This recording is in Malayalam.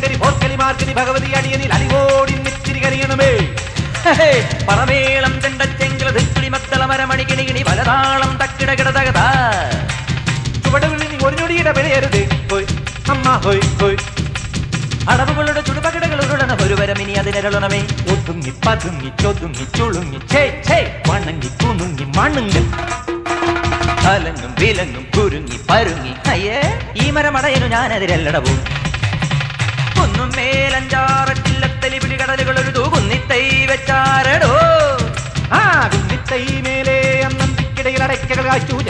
പോങ്കരി പോർക്കലി മാർക്കലി ഭഗവതി അടിയനിൽ അലിവോടി നിത്തിരി കരിയണമേ പറമേളം ചെണ്ടച്ചെങ്കില ധിക്കിളി മത്തള മരമണി കിണികിണി പലതാളം തക്കിട കിടതകത ചുവടുകളിൽ നീ ഒരു ഞൊടിയുടെ വിലയരുത് ഹോയ് അമ്മ ഹോയ് ഹോയ് അടവുകളുടെ ചുടുപകിടകൾ ഉരുളണ ഒരു വരം ഇനി അതിനരുളണമേ ഒതുങ്ങി പതുങ്ങി ചൊതുങ്ങി ചുളുങ്ങി ഛേ ഛേ വണങ്ങി കുണുങ്ങി മണുങ്ങി അലങ്ങും വിലങ്ങും കുരുങ്ങി പരുങ്ങി അയ്യേ ഈ മരമടയനു ഞാനെതിരല്ലടവും കുന്നും മേലഞ്ചാറട്ടില്ലത്തലി പിടി കടലുകൾ ഒരു തൂകുന്നിത്തൈ വെച്ചാരടോ ആ കുന്നിത്തൈ മേലെ അന്നന്തിക്കിടയിൽ അടയ്ക്കകൾ കാച്ചു